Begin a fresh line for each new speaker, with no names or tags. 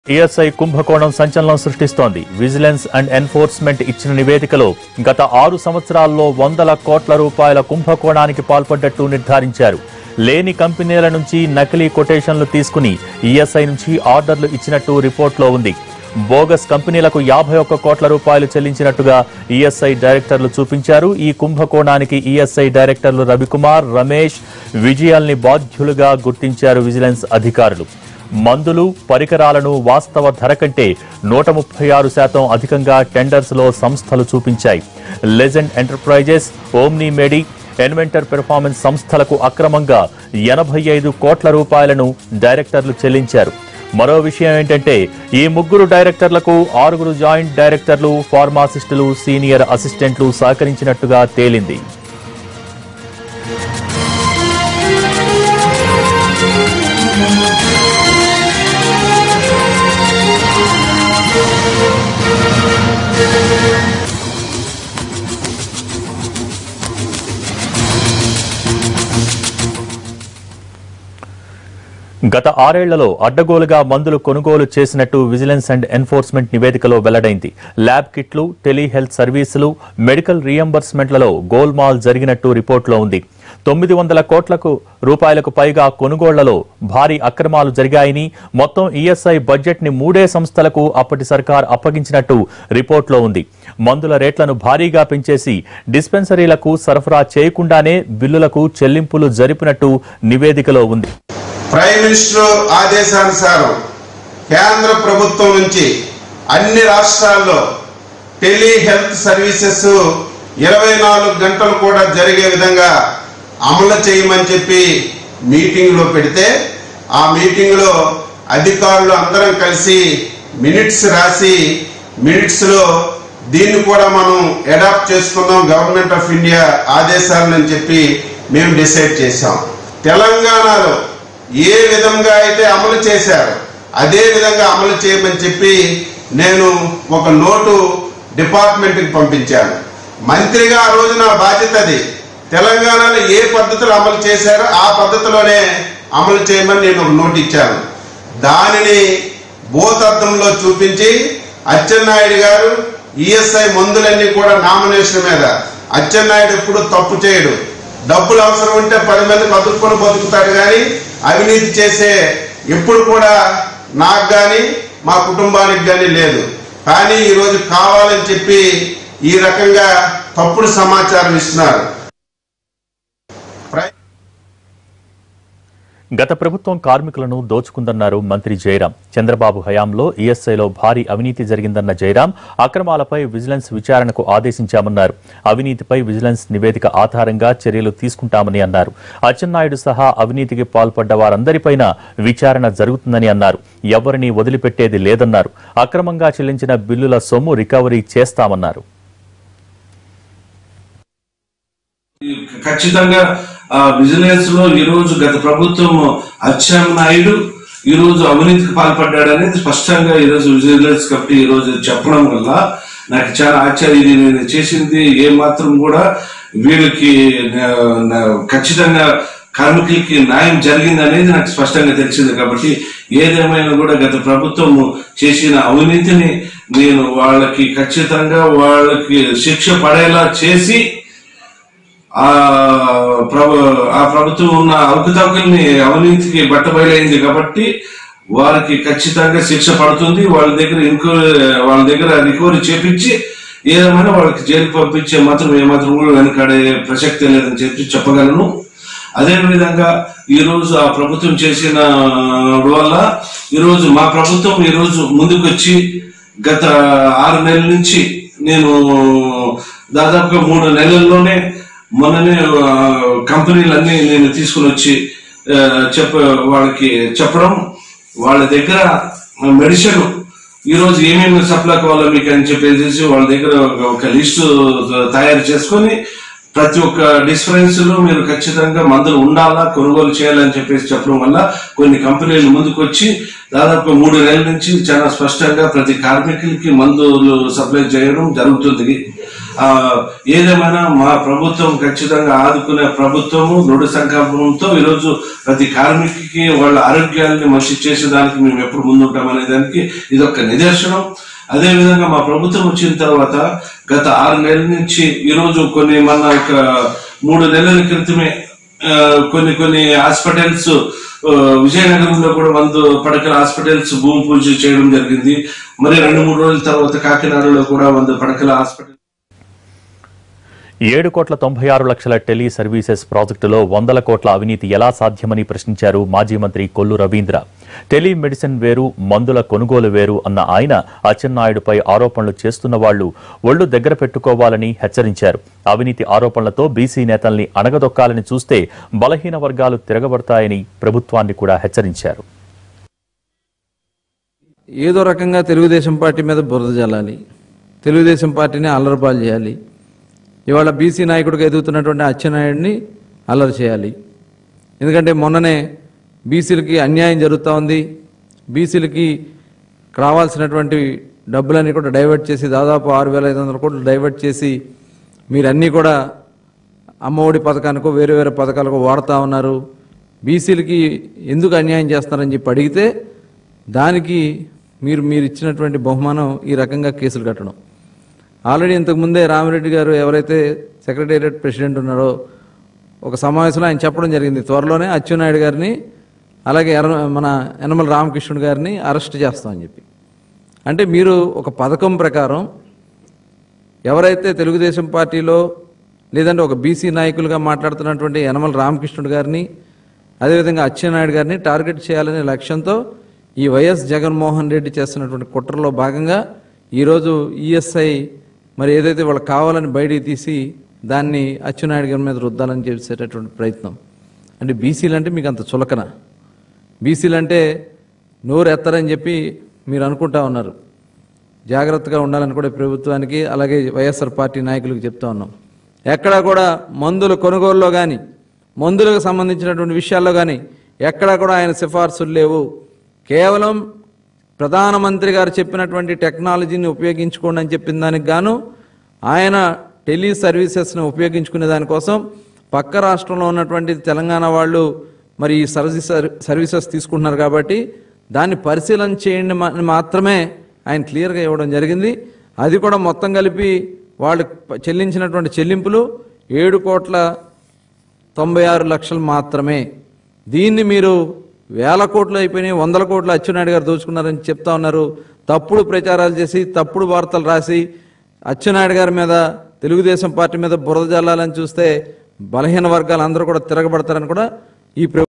TSI కుంభకోణం సంచలనం సృష్టిస్తోంది విజిలెన్స్ అండ్ ఎన్ఫోర్స్మెంట్ ఇచ్చిన నివేదికలో గత ఆరు సంవత్సరాల్లో వందల కోట్ల రూపాయల కుంభకోణానికి పాల్పడ్డట్టు నిర్ధారించారు లేని కంపెనీల నుంచి నకిలీ కొటేషన్లు తీసుకుని ఈఎస్ఐ నుంచి ఆర్డర్లు ఇచ్చినట్టు రిపోర్ట్లో ఉంది బోగస్ కంపెనీలకు యాభై ఒక్క కోట్ల రూపాయలు చెల్లించినట్టుగా ఈఎస్ఐ డైరెక్టర్లు చూపించారు ఈ కుంభకోణానికి ఈఎస్ఐ డైరెక్టర్లు రవికుమార్ రమేష్ విజయాల్ని బాధ్యులుగా గుర్తించారు విజిలెన్స్ అధికారులు మందులు పరికరాలను వాస్తవ ధర కంటే నూట ముప్పై ఆరు శాతం అధికంగా టెండర్స్ లో సంస్థలు చూపించాయి legend enterprises omni medi inventor performance సంస్థలకు అక్రమంగా ఎనభై ఐదు కోట్ల రూపాయలను డైరెక్టర్లు చెల్లించారు మరో విషయం ఏంటంటే ఈ ముగ్గురు డైరెక్టర్లకు ఆరుగురు జాయింట్ డైరెక్టర్లు ఫార్మాసిస్టులు సీనియర్ అసిస్టెంట్లు సహకరించినట్టుగా తేలింది గత ఆరేళ్లలో అడ్డగోలుగా మందులు కొనుగోలు చేసినట్టు విజిలెన్స్ అండ్ ఎన్ఫోర్స్మెంట్ నివేదికలో వెల్లడైంది ల్యాబ్ కిట్లు టెలిహెల్త్ సర్వీసులు మెడికల్ రీఎంబర్స్మెంట్లలో గోల్మాల్ జరిగినట్టు రిపోర్టులో ఉంది తొమ్మిది వందల కోట్లకు రూపాయలకు పైగా కొనుగోళ్లలో భారీ అక్రమాలు జరిగాయని మొత్తం ఈఎస్ఐ బడ్జెట్ ని మూడే సంస్థలకు అప్పటి సర్కార్ అప్పగించినట్టు రిపోర్టులో ఉంది మందుల రేట్లను భారీగా పెంచేసి డిస్పెన్సరీలకు సరఫరా చేయకుండానే బిల్లులకు చెల్లింపులు జరిపినట్టు నివేదికలో ఉంది
ప్రైమ్ మినిస్టర్ ఆదేశానుసారం కేంద్ర ప్రభుత్వం నుంచి అన్ని రాష్ట్రాల్లో టెలి హెల్త్ సర్వీసెస్ ఇరవై నాలుగు గంటలు కూడా జరిగే విధంగా అమలు చేయమని చెప్పి మీటింగ్లో పెడితే ఆ మీటింగ్లో అధికారులు అందరం కలిసి మినిట్స్ రాసి మినిట్స్లో దీన్ని కూడా మనం అడాప్ట్ చేసుకుందాం గవర్నమెంట్ ఆఫ్ ఇండియా ఆదేశాలని చెప్పి మేము డిసైడ్ చేశాం తెలంగాణలో ఏ విధంగా అయితే అమలు చేశారో అదే విధంగా అమలు చేయమని చెప్పి నేను ఒక నోటు డిపార్ట్మెంట్కి పంపించాను మంత్రిగా ఆ రోజు నా బాధ్యత అది తెలంగాణలో ఏ పద్ధతులు అమలు చేశారో ఆ పద్ధతిలోనే అమలు చేయమని నేను ఒక నోటు ఇచ్చాను దానిని భూతత్వంలో చూపించి అచ్చెన్నాయుడు గారు ఈఎస్ఐ మందులన్నీ కూడా నామినేషన్ మీద అచ్చెన్నాయుడు ఎప్పుడు తప్పు చేయడు డబ్బులు అవసరం ఉంటే పది మందికి అతుక్కొని బతుకుతాడు కానీ అవినీతి చేసే ఎప్పుడు కూడా నాకు కానీ మా కుటుంబానికి కానీ లేదు కానీ ఈరోజు కావాలని చెప్పి ఈ రకంగా తప్పుడు సమాచారం ఇస్తున్నారు ప్రై-
గత ప్రభుత్వం కార్మికులను దోచుకుందన్నారు మంత్రి జయరాం చంద్రబాబు హయాంలో ఈఎస్ఐలో భారీ అవినీతి జరిగిందన్న జయరాం అక్రమాలపై విజిలెన్స్ విచారణకు ఆదేశించామన్నారు అవినీతిపై విజిలెన్స్ నివేదిక ఆధారంగా చర్యలు తీసుకుంటామని అన్నారు అచ్చెన్నాయుడు సహా అవినీతికి పాల్పడ్డ వారందరిపైన విచారణ జరుగుతుందని అన్నారు ఎవరిని వదిలిపెట్టేది లేదన్నారు అక్రమంగా చెల్లించిన బిల్లుల సొమ్ము రికవరీ చేస్తామన్నారు
ఖచ్చితంగా ఆ విజిలెన్స్ లో ఈ రోజు గత ప్రభుత్వం అచ్చెన్నాయుడు ఈ రోజు అవినీతికి పాల్పడ్డాడు అనేది స్పష్టంగా ఈ రోజు విజిలెన్స్ కమిటీ ఈ రోజు చెప్పడం వల్ల నాకు చాలా ఆశ్చర్యం ఇది నేను చేసింది ఏ మాత్రం కూడా వీళ్ళకి నా- నా- ఖచ్చితంగా కార్మికులకి న్యాయం జరిగింది అనేది నాకు స్పష్టంగా తెలిసింది కాబట్టి ఏదేమైనా కూడా గత ప్రభుత్వం చేసిన అవినీతిని నేను వాళ్ళకి ఖచ్చితంగా వాళ్ళకి శిక్ష పడేలా చేసి ఆ ప్రభు ఆ ప్రభుత్వం ఉన్న అవకతవకల్ని అవినీతికి బట్టబయలైంది కాబట్టి వారికి ఖచ్చితంగా శిక్ష పడుతుంది వాళ్ళ దగ్గర ఇంకో వాళ్ళ దగ్గర రికవరీ చేపించి ఏదేమైనా వాళ్ళకి జైలు పంపించే మాత్రం ఏమాత్రం కూడా వెనకాడే ప్రసక్తి లేదని చెప్పి చెప్పగలను అదే విధంగా ఈ రోజు ఆ ప్రభుత్వం చేసిన వల్ల ఈ రోజు మా ప్రభుత్వం ఈ రోజు ముందుకు వచ్చి గత ఆరు నెలల నుంచి నేను దాదాపుగా మూడు నెలల్లోనే మొన్ననే ఆ, కంపెనీలన్నీ నేను తీసుకుని వచ్చి ఆ, చెప్ప వాళ్ళకి చెప్పడం వాళ్ళ దగ్గర మెడిసిన్ ఈ రోజు ఏమేమి సప్లై కావాలో మీకు అని చెప్పేసి వాళ్ళ దగ్గర ఒక- ఒక లిస్టు తయారు చేసుకొని ప్రతి ఒక్క డిఫరెన్స్ లో మీరు ఖచ్చితంగా మందులు ఉండాలా కొనుగోలు చేయాలని చెప్పేసి చెప్పడం వల్ల కొన్ని కంపెనీలు ముందుకు వచ్చి దాదాపు మూడు నెలల నుంచి చాలా స్పష్టంగా ప్రతి కార్మికులకి మందులు సప్లై చేయడం జరుగుతుంది ఆ, ఏదేమైనా మా ప్రభుత్వం ఖచ్చితంగా ఆదుకునే ప్రభుత్వము దృఢ సంకల్పంతో ఈరోజు ప్రతి కార్మికుకి వాళ్ళ ఆరోగ్యాన్ని మనిషి చేసేదానికి మేము ఎప్పుడు ముందుంటామనే దానికి ఇది ఒక నిదర్శనం అదే విధంగా మా ప్రభుత్వం వచ్చిన తర్వాత గత ఆరు నెలల నుంచి ఈరోజు కొన్ని మన ఒక మూడు నెలల క్రితమే ఆ, కొన్ని కొన్ని హాస్పిటల్స్ ఆ, విజయనగరంలో కూడా వంద పడకల హాస్పిటల్స్ భూమి పూజ చేయడం జరిగింది మరి రెండు మూడు రోజుల తర్వాత కాకినాడలో కూడా వంద పడకల హాస్పిటల్
ఏడు కోట్ల తొంభై ఆరు లక్షల టెలి సర్వీసెస్ ప్రాజెక్టులో వందల కోట్ల అవినీతి ఎలా సాధ్యమని ప్రశ్నించారు మాజీ మంత్రి కొల్లు రవీంద్ర టెలిమెడిసిన్ వేరు మందుల కొనుగోలు వేరు అన్న ఆయన అచ్చెన్నాయుడుపై ఆరోపణలు చేస్తున్న వాళ్లు ఒళ్లు దగ్గర పెట్టుకోవాలని హెచ్చరించారు అవినీతి ఆరోపణలతో బీసీ నేతల్ని అణగదొక్కాలని చూస్తే బలహీన వర్గాలు తిరగబడతాయని ప్రభుత్వాన్ని కూడా హెచ్చరించారు
ఏదో రకంగా తెలుగుదేశం పార్టీ మీద బురద జల్లాలి తెలుగుదేశం పార్టీని అల్లరిపాలు చేయాలి ఇవాళ బీసీ నాయకుడిగా ఎదుగుతున్నటువంటి అచ్చెన్నాయుడిని అల్లరి చేయాలి ఎందుకంటే మొన్ననే బీసీలకి అన్యాయం జరుగుతూ ఉంది బీసీలకి రావాల్సినటువంటి డబ్బులన్నీ కూడా డైవర్ట్ చేసి దాదాపు ఆరు వేల ఐదు వందల కోట్లు డైవర్ట్ చేసి మీరన్నీ కూడా అమ్మఒడి పథకానికో వేరే వేరే పథకాలకు వాడుతూ ఉన్నారు బీసీలకి ఎందుకు అన్యాయం చేస్తారని చెప్పి అడిగితే దానికి మీరు మీరు ఇచ్చినటువంటి బహుమానం ఈ రకంగా కేసులు కట్టడం ఆల్రెడీ ఇంతకుముందే రామిరెడ్డి గారు ఎవరైతే సెక్రటేరియట్ ప్రెసిడెంట్ ఉన్నారో ఒక సమావేశంలో ఆయన చెప్పడం జరిగింది త్వరలోనే అచ్చెన్నాయుడు గారిని అలాగే ఎర్ర మన యనమల రామకృష్ణుడు గారిని అరెస్ట్ చేస్తామని చెప్పి అంటే మీరు ఒక పథకం ప్రకారం ఎవరైతే తెలుగుదేశం పార్టీలో లేదంటే ఒక బీసీ నాయకులుగా మాట్లాడుతున్నటువంటి యనమల రామకృష్ణుడు గారిని అదేవిధంగా అచ్చెన్నాయుడు గారిని టార్గెట్ చేయాలనే లక్ష్యంతో ఈ వైఎస్ జగన్మోహన్ రెడ్డి చేస్తున్నటువంటి కుట్రలో భాగంగా ఈరోజు ఈఎస్ఐ మరి ఏదైతే వాళ్ళకి కావాలని బయటికి తీసి దాన్ని అచ్చెన్నాయుడు గారి మీద రుద్దాలని చేసేటటువంటి ప్రయత్నం అంటే బీసీలు అంటే మీకు అంత చులకన బీసీలు అంటే నోరు ఎత్తరని చెప్పి మీరు అనుకుంటా ఉన్నారు జాగ్రత్తగా ఉండాలని కూడా ఈ ప్రభుత్వానికి అలాగే వైఎస్ఆర్ పార్టీ నాయకులకు చెప్తా ఉన్నాం ఎక్కడా కూడా మందుల కొనుగోలులో కానీ మందులకు సంబంధించినటువంటి విషయాల్లో కానీ ఎక్కడా కూడా ఆయన సిఫార్సులు లేవు కేవలం ప్రధానమంత్రి గారు చెప్పినటువంటి టెక్నాలజీని ఉపయోగించుకోండి అని చెప్పిన దానికి గాను ఆయన టెలి సర్వీసెస్ను ఉపయోగించుకునే దానికోసం పక్క రాష్ట్రంలో ఉన్నటువంటి తెలంగాణ వాళ్ళు మరి ఈ సర్వీస్ సర్వీసెస్ తీసుకుంటున్నారు కాబట్టి దాన్ని పరిశీలన చేయండి మా- మాత్రమే ఆయన క్లియర్గా ఇవ్వడం జరిగింది అది కూడా మొత్తం కలిపి వాళ్ళు ప- చెల్లించినటువంటి చెల్లింపులు ఏడు కోట్ల తొంభై ఆరు లక్షలు మాత్రమే దీన్ని మీరు వేల కోట్లు అయిపోయినాయి వందల కోట్లు అచ్చెన్నాయుడు గారు దోచుకున్నారని చెప్తా ఉన్నారు తప్పుడు ప్రచారాలు చేసి తప్పుడు వార్తలు రాసి అచ్చెన్నాయుడు గారి మీద తెలుగుదేశం పార్టీ మీద బురద జల్లాలని చూస్తే బలహీన వర్గాలు అందరూ కూడా తిరగబడతారని కూడా ఈ ప్ర